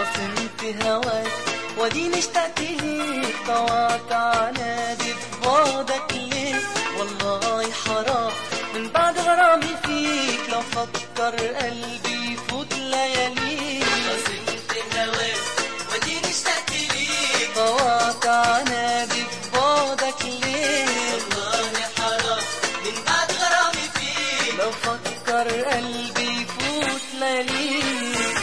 خصمت هواك وديني اشتقت ليك طوعت عنادي ببعدك ليه والله حرام من بعد غرامي فيك لو فكر قلبي يفوت لياليك خصمت هواك وديني اشتقت ليك طوعت عنادي ببعدك ليه والله حرام من بعد غرامي فيك لو فكر قلبي يفوت لياليك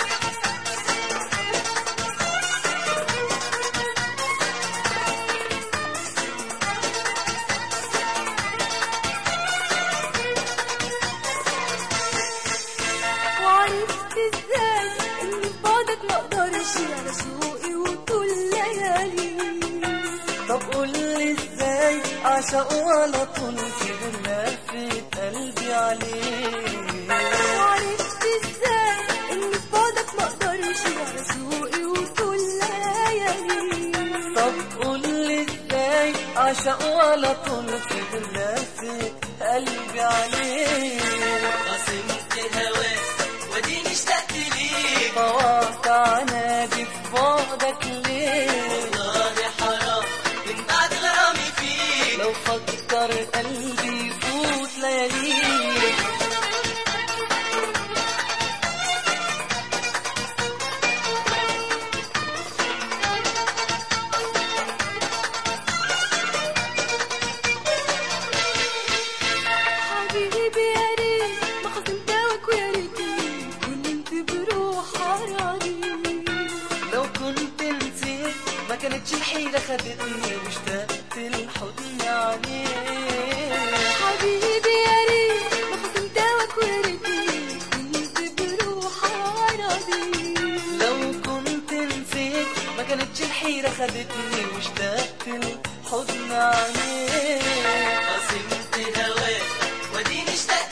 وعرفت ازاي ان في بعدك مقدرش على شوقي وطول ليالي طب قولي ازاي اعشق ولا طول في لفة قلبي عليك وعرفت ازاي ان في بعدك مقدرش على شوقي وطول ليالي طب قولي ازاي اعشق ولا طول في لفة قلبي عليك خصمت هواك وديني اشتقت ليك طوعت عنادي في بعدك ليه والله حرام من بعد غرامي فيك لو فكر قلبي يفوت لياليك حبيبي يا ريت ما خصمتك ويا ريتني كنت بروح راضي لو كنت نسيت ما كانتش الحيرة خدتني واشتقت الحضن عليك حبيبي يا ريت ما خصمتك ويا ريتني كنت بروح راضي لو كنت نسيت ما كانتش الحيرة خدتني واشتقت الحضن عليك خصمت هواك وديني اشتقت